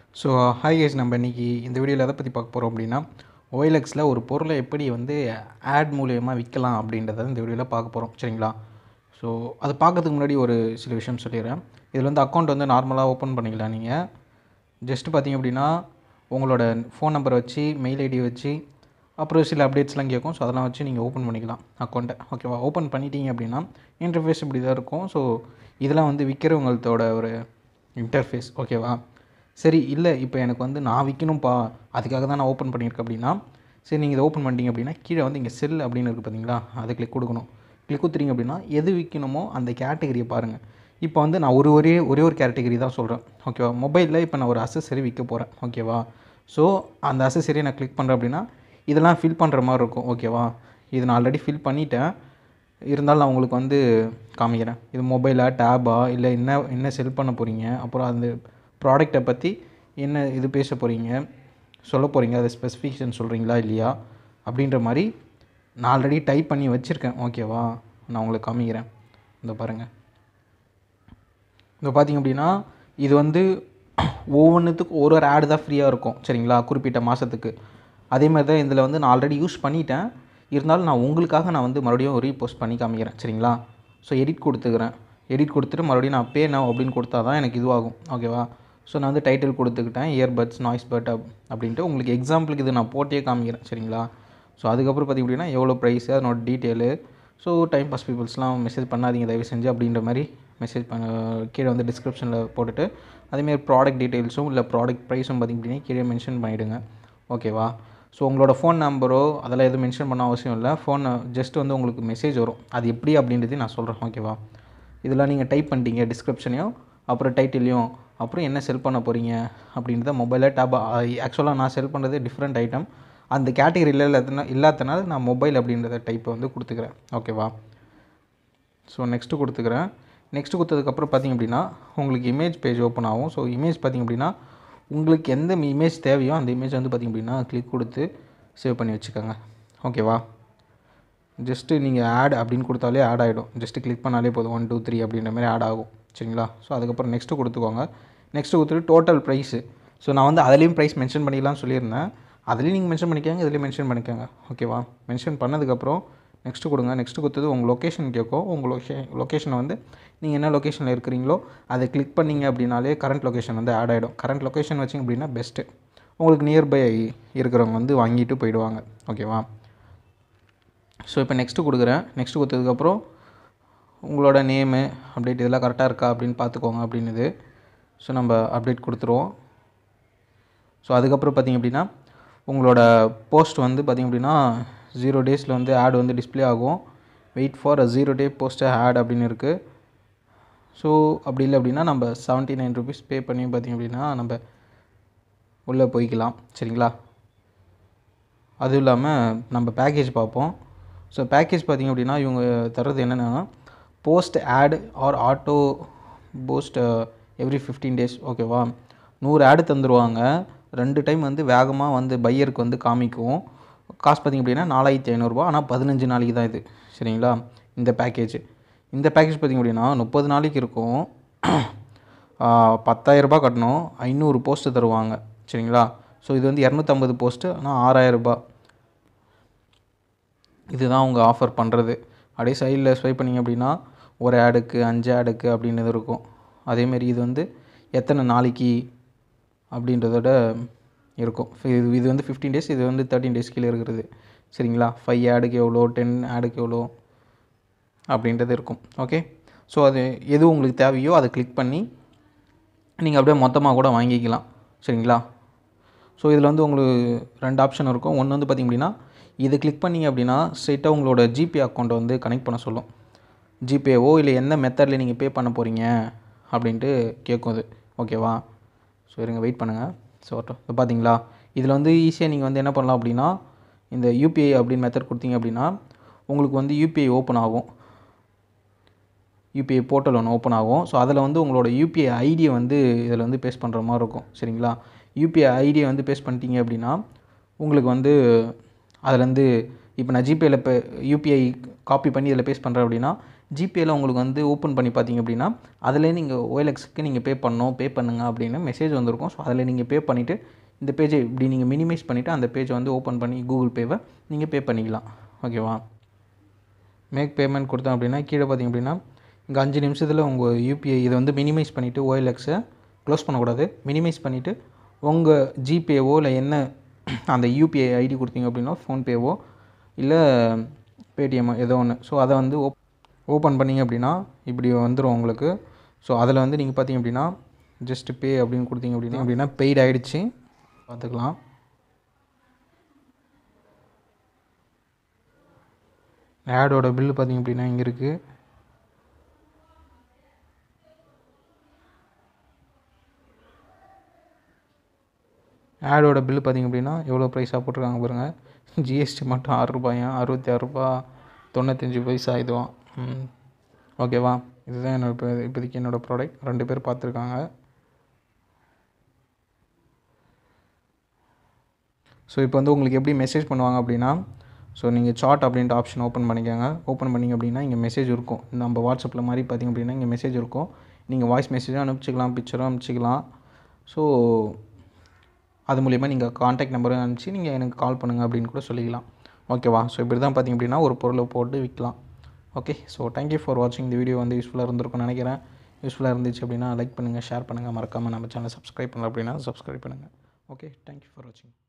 so hi guys நம்ம இன்றைக்கி இந்த வீடியோவில் எதை பற்றி பார்க்க போகிறோம் அப்படின்னா ஓஎல்எக்ஸில் ஒரு பொருளை எப்படி வந்து ஆட் மூலயமா விற்கலாம் அப்படின்றத இந்த வீடியோவில் பார்க்க போகிறோம் சரிங்களா ஸோ அது பார்க்கறதுக்கு முன்னாடி ஒரு சில விஷயம் சொல்லிடுறேன் இதில் வந்து அக்கௌண்ட் வந்து நார்மலாக ஓப்பன் பண்ணிக்கலாம் நீங்கள் ஜஸ்ட்டு பார்த்தீங்க அப்படின்னா உங்களோட ஃபோன் நம்பரை வச்சு மெயில் ஐடி வச்சு அப்புறம் சில அப்டேட்ஸ்லாம் கேட்கும் ஸோ அதெல்லாம் வச்சு நீங்கள் ஓப்பன் பண்ணிக்கலாம் அக்கௌண்ட்டை ஓகேவா ஓப்பன் பண்ணிட்டீங்க அப்படின்னா இன்டர்ஃபேஸ் இப்படி தான் இருக்கும் ஸோ இதெல்லாம் வந்து விற்கிறவங்களோட ஒரு இன்டர்ஃபேஸ் ஓகேவா சரி இல்லை இப்போ எனக்கு வந்து நான் விற்கணும்ப்பா அதுக்காக தான் நான் ஓப்பன் பண்ணியிருக்கேன் அப்படின்னா சரி நீங்கள் இதை ஓப்பன் பண்ணிட்டீங்க அப்படின்னா கீழே வந்து இங்கே செல் அப்படின்னு இருக்குது பார்த்தீங்களா அதை கிளிக் கொடுக்கணும் கிளிக் கொடுத்துறீங்க அப்படின்னா எது விற்கணுமோ அந்த கேட்டகரியை பாருங்கள் இப்போ வந்து நான் ஒரு ஒரே ஒரே ஒரு கேட்டகரி தான் சொல்கிறேன் ஓகேவா மொபைலில் இப்போ நான் ஒரு அசசரி விற்க போகிறேன் ஓகேவா ஸோ அந்த அசசரியை நான் கிளிக் பண்ணுறேன் அப்படின்னா இதெல்லாம் ஃபில் பண்ணுற மாதிரி இருக்கும் ஓகேவா இது நான் ஆல்ரெடி ஃபில் பண்ணிட்டேன் இருந்தாலும் நான் உங்களுக்கு வந்து காமிக்கிறேன் இது மொபைலா டேபா இல்லை என்ன என்ன செல் பண்ண போகிறீங்க அப்புறம் அந்த ப்ராடக்டை பற்றி என்ன இது பேச போகிறீங்க சொல்ல போகிறீங்க அதை ஸ்பெசிஃபிகேஷன் சொல்கிறீங்களா இல்லையா அப்படின்ற மாதிரி நான் ஆல்ரெடி டைப் பண்ணி வச்சுருக்கேன் ஓகேவா நான் உங்களுக்கு காமிக்கிறேன் இந்த பாருங்கள் இந்த பார்த்தீங்க அப்படின்னா இது வந்து ஒவ்வொன்றுத்துக்கும் ஒரு ஒரு ஆடு தான் ஃப்ரீயாக இருக்கும் சரிங்களா குறிப்பிட்ட மாதத்துக்கு அதே மாதிரி தான் இதில் வந்து நான் ஆல்ரெடி யூஸ் பண்ணிட்டேன் இருந்தாலும் நான் உங்களுக்காக நான் வந்து மறுபடியும் ரீபோஸ்ட் பண்ணி காமிக்கிறேன் சரிங்களா ஸோ எடிட் கொடுத்துக்கிறேன் எடிட் கொடுத்துட்டு மறுபடியும் நான் பே நவ் அப்படின்னு கொடுத்தா தான் எனக்கு இதுவாகும் ஓகேவா ஸோ நான் வந்து டைட்டில் கொடுத்துக்கிட்டேன் இயர்பட்ஸ் நாய்ஸ் பட் அப் அப்படின்ட்டு உங்களுக்கு எக்ஸாம்பிளுக்கு இது நான் போட்டே காமிக்கிறேன் சரிங்களா ஸோ அதுக்கப்புறம் பார்த்திங்க அப்படின்னா எவ்வளோ ப்ரைஸு அதனோட டீட்டெயிலு ஸோ டைம் பாஸ் பீப்புள்ஸ்லாம் மெசேஜ் பண்ணாதீங்க தயவு செஞ்சு அப்படின்ற மாதிரி மெசேஜ் பண்ண கீழே வந்து டிஸ்கிரிப்ஷனில் போட்டுட்டு அதேமாரி ப்ராடக்ட் டீட்டெயில்ஸும் இல்லை ப்ராடக்ட் ப்ரைஸும் பார்த்திங்க அப்படின்னா கீழே மென்ஷன் பண்ணிவிடுங்க ஓகேவா ஸோ உங்களோட ஃபோன் நம்பரோ அதெல்லாம் எதுவும் மென்ஷன் பண்ண அவசியம் இல்லை ஃபோன் ஜஸ்ட் வந்து உங்களுக்கு மெசேஜ் வரும் அது எப்படி அப்படின்றதையும் நான் சொல்கிறேன் ஓகேவா இதெல்லாம் நீங்கள் டைப் பண்ணிட்டீங்க டிஸ்கிரிப்ஷனையும் அப்புறம் டைட்டிலையும் அப்புறம் என்ன செல் பண்ண போகிறீங்க அப்படின்றத மொபைலில் டேப் ஆக்சுவலாக நான் செல் பண்ணுறது டிஃப்ரெண்ட் ஐட்டம் அந்த கேட்டகரியில் இல்லாதனா இல்லாதனால நான் மொபைல் அப்படின்றத டைப்பை வந்து கொடுத்துக்கிறேன் ஓகேவா ஸோ நெக்ஸ்ட்டு கொடுத்துக்கிறேன் நெக்ஸ்ட்டு கொடுத்ததுக்கப்புறம் பார்த்திங்க அப்படின்னா உங்களுக்கு இமேஜ் பேஜ் ஓப்பன் ஆகும் ஸோ இமேஜ் பார்த்திங்க அப்படின்னா உங்களுக்கு எந்த இமேஜ் தேவையோ அந்த இமேஜ் வந்து பார்த்திங்க அப்படின்னா கிளிக் கொடுத்து சேவ் பண்ணி வச்சுக்கோங்க ஓகேவா ஜஸ்ட்டு நீங்கள் ஆட் அப்படின்னு கொடுத்தாலே ஆட் ஆகிடும் ஜஸ்ட்டு கிளிக் பண்ணாலே போதும் ஒன் டூ த்ரீ அப்படின்ற மாதிரி ஆட் ஆகும் சரிங்களா ஸோ அதுக்கப்புறம் நெக்ஸ்ட்டு கொடுத்துக்கோங்க நெக்ஸ்ட்டு கொடுத்துட்டு டோட்டல் ப்ரைஸு ஸோ நான் வந்து அதுலேயும் ப்ரைஸ் மென்ஷன் பண்ணிக்கலாம்னு சொல்லியிருந்தேன் அதுலேயும் நீங்கள் மென்ஷன் பண்ணிக்கோங்க இதுலேயும் மென்ஷன் பண்ணிக்கோங்க ஓகேவா மென்ஷன் பண்ணதுக்கப்புறம் நெக்ஸ்ட்டு கொடுங்க நெக்ஸ்ட்டு கொடுத்தது உங்கள் லொக்கேஷன் கேட்கும் உங்கள் லொக்கே லொக்கேஷனை வந்து நீங்கள் என்ன லொக்கேஷனில் இருக்கிறீங்களோ அதை கிளிக் பண்ணிங்க அப்படின்னாலே கரண்ட் லொக்கேஷன் வந்து ஆட் ஆகிடும் கரண்ட் லொக்கேஷன் வச்சிங்க அப்படின்னா பெஸ்ட்டு உங்களுக்கு நியர்பை இருக்கிறவங்க வந்து வாங்கிட்டு போயிடுவாங்க ஓகேவா ஸோ இப்போ நெக்ஸ்ட்டு கொடுக்குறேன் நெக்ஸ்ட்டு கொடுத்ததுக்கப்புறம் உங்களோட நேமு அப்டேட் இதெல்லாம் கரெக்டாக இருக்கா அப்படின்னு பார்த்துக்கோங்க அப்படின்னுது ஸோ நம்ம அப்டேட் கொடுத்துருவோம் ஸோ அதுக்கப்புறம் பார்த்திங்க அப்படின்னா உங்களோட போஸ்ட் வந்து பார்த்திங்க அப்படின்னா ஜீரோ டேஸில் வந்து ஆட் வந்து டிஸ்பிளே ஆகும் wait for a zero day post ad அப்படின்னு இருக்குது ஸோ அப்படி இல்லை அப்படின்னா நம்ம செவன்ட்டி நைன் ருபீஸ் பே பண்ணி பார்த்திங்க அப்படின்னா நம்ம உள்ளே போய்க்கலாம் சரிங்களா அதுவும் இல்லாமல் நம்ம பேக்கேஜ் பார்ப்போம் ஸோ பேக்கேஜ் பார்த்திங்க அப்படின்னா இவங்க தர்றது என்னென்னா post ad or auto post every fifteen days ஓகேவா நூறு ஆடு தந்துடுவாங்க ரெண்டு டைம் வந்து வேகமாக வந்து பையருக்கு வந்து காமிக்கும் காசு பார்த்திங்க அப்படின்னா நாலாயிரத்தி ஐநூறுரூவா ஆனால் பதினஞ்சு நாளைக்கு தான் இது சரிங்களா இந்த பேக்கேஜ் இந்த பேக்கேஜ் பார்த்திங்க அப்படின்னா முப்பது நாளைக்கு இருக்கும் பத்தாயிரரூபா கட்டணும் ஐநூறு போஸ்ட்டு தருவாங்க சரிங்களா ஸோ இது வந்து இரநூத்தம்பது போஸ்ட்டு ஆனால் ஆறாயிரரூபா இதுதான் அவங்க ஆஃபர் பண்ணுறது அப்படியே சைடில் ஸ்வைப் பண்ணிங்க அப்படின்னா ஒரு ஆடுக்கு அஞ்சு ஆடுக்கு அப்படின்றது இருக்கும் அதேமாரி இது வந்து எத்தனை நாளைக்கு அப்படின்றதோட இருக்கும் இது இது வந்து ஃபிஃப்டீன் டேஸ் இது வந்து தேர்ட்டின் டேஸ் கீழே இருக்கிறது சரிங்களா ஃபைவ் ஆடுக்கு எவ்வளோ டென் ஆடுக்கு எவ்வளோ அப்படின்றது இருக்கும் ஓகே ஸோ அது எது உங்களுக்கு தேவையோ அதை கிளிக் பண்ணி நீங்கள் அப்படியே மொத்தமாக கூட வாங்கிக்கலாம் சரிங்களா ஸோ இதில் வந்து உங்களுக்கு ரெண்டு ஆப்ஷன் இருக்கும் ஒன்று வந்து பார்த்திங்க அப்படின்னா இதை கிளிக் பண்ணிங்க அப்படின்னா ஸ்ட்ரெயிட்டாக உங்களோட ஜிபே அக்கௌண்ட்டை வந்து கனெக்ட் பண்ண சொல்லும் ஜிபேவோ இல்லை எந்த மெத்தடில் நீங்கள் பே பண்ண போகிறீங்க அப்படின்ட்டு கேட்கும் அது ஓகேவா ஸோ இருங்க வெயிட் பண்ணுங்கள் ஸோ இப்போ பார்த்தீங்களா இதில் வந்து ஈஸியாக நீங்கள் வந்து என்ன பண்ணலாம் அப்படின்னா இந்த யூபிஐ அப்படின்னு மெத்தட் கொடுத்தீங்க அப்படின்னா உங்களுக்கு வந்து யூபிஐ ஓப்பன் ஆகும் யூபிஐ போர்ட்டல் ஒன்று ஓப்பன் ஆகும் ஸோ அதில் வந்து உங்களோட யூபிஐ ஐடியை வந்து இதில் வந்து பேஸ்ட் பண்ணுற மாதிரி இருக்கும் சரிங்களா யூபிஐ ஐடியை வந்து பேஸ்ட் பண்ணிட்டீங்க அப்படின்னா உங்களுக்கு வந்து அதுலேருந்து இப்போ நான் ஜிபேயில் இப்போ யூபிஐ காப்பி பண்ணி இதில் பேஸ்ட் பண்ணுறேன் அப்படின்னா ஜிபேயில் உங்களுக்கு வந்து ஓப்பன் பண்ணி பார்த்தீங்க அப்படின்னா அதிலே நீங்கள் ஓஎல்எக்ஸுக்கு நீங்கள் பே பண்ணணும் பே பண்ணுங்க அப்படின்னு மெசேஜ் வந்திருக்கும் ஸோ அதில் நீங்கள் பே பண்ணிவிட்டு இந்த பேஜை இப்படி நீங்கள் மினிமைஸ் பண்ணிவிட்டு அந்த பேஜை வந்து ஓப்பன் பண்ணி கூகுள் பேவை நீங்கள் பே பண்ணிக்கலாம் ஓகேவா மேக் பேமெண்ட் கொடுத்தோம் அப்படின்னா கீழே பார்த்தீங்க அப்படின்னா இங்கே அஞ்சு நிமிஷத்தில் உங்கள் யூபிஐ இதை வந்து மினிமைஸ் பண்ணிவிட்டு ஓஎல்எக்ஸை க்ளோஸ் பண்ணக்கூடாது மினிமைஸ் பண்ணிவிட்டு உங்கள் ஜிபேவோ இல்லை என்ன அந்த யூபிஐ ஐடி கொடுத்தீங்க அப்படின்னா ஃபோன்பேவோ இல்லை பேடிஎம் ஏதோ ஒன்று ஸோ அதை வந்து ஓப் ஓப்பன் பண்ணிங்க அப்படின்னா இப்படி வந்துடும் உங்களுக்கு ஸோ அதில் வந்து நீங்கள் பார்த்தீங்க அப்படின்னா ஜஸ்ட் பே அப்படின்னு கொடுத்தீங்க அப்படின்னா அப்படின்னா பெய்ட் ஆகிடுச்சு பார்த்துக்கலாம் ஆடோட பில்லு பார்த்தீங்க அப்படின்னா இங்கே இருக்குது ஆடோட பில்லு பார்த்தீங்க அப்படின்னா எவ்வளோ ப்ரைஸாக போட்டிருக்காங்க பாருங்கள் ஜிஎஸ்டி மட்டும் ஆறு ரூபாயா அறுபத்தி ஆறு ரூபா தொண்ணூத்தஞ்சு பைசா இதுவாம் ம் ஓகேவா இதுதான் என்னோட இப்போ இப்போதைக்கு என்னோடய ப்ராடக்ட் ரெண்டு பேர் பார்த்துருக்காங்க ஸோ இப்போ வந்து உங்களுக்கு எப்படி மெசேஜ் பண்ணுவாங்க அப்படின்னா ஸோ நீங்கள் சாட் அப்படின்ட்டு ஆப்ஷன் ஓப்பன் பண்ணிக்கோங்க ஓப்பன் பண்ணிங்க அப்படின்னா இங்கே மெசேஜ் இருக்கும் நம்ம வாட்ஸ்அப்பில் மாதிரி பார்த்திங்க அப்படின்னா இங்கே மெசேஜ் இருக்கும் நீங்கள் வாய்ஸ் மெசேஜும் அனுப்பிச்சிக்கலாம் பிக்சரும் அனுப்பிச்சிக்கலாம் ஸோ அது மூலிமா நீங்கள் காண்டாக்ட் நம்பரும் அனுப்பிச்சு நீங்கள் எனக்கு கால் பண்ணுங்கள் அப்படின்னு கூட சொல்லிக்கலாம் ஓகேவா ஸோ இப்படி தான் பார்த்திங்க அப்படின்னா ஒரு பொருளை போட்டு விற்கலாம் ஓகே ஸோ தேங்க்யூ ஃபார் வாட்சிங் இந்த வீடியோ வந்து யூஸ்ஃபுல்லாக இருந்திருக்கும்னு நினைக்கிறேன் யூஸ்ஃபுல்லாக இருந்துச்சு அப்படின்னா லைக் பண்ணுங்கள் ஷேர் பண்ணுங்கள் மறக்காமல் நம்ம சேனல் சப்ஸ்கிரைப் பண்ணல அப்படின்னா சப்ஸ்கிரைப் பண்ணுங்கள் ஓகே தேங்க்யூ ஃபார் வாட்சிங்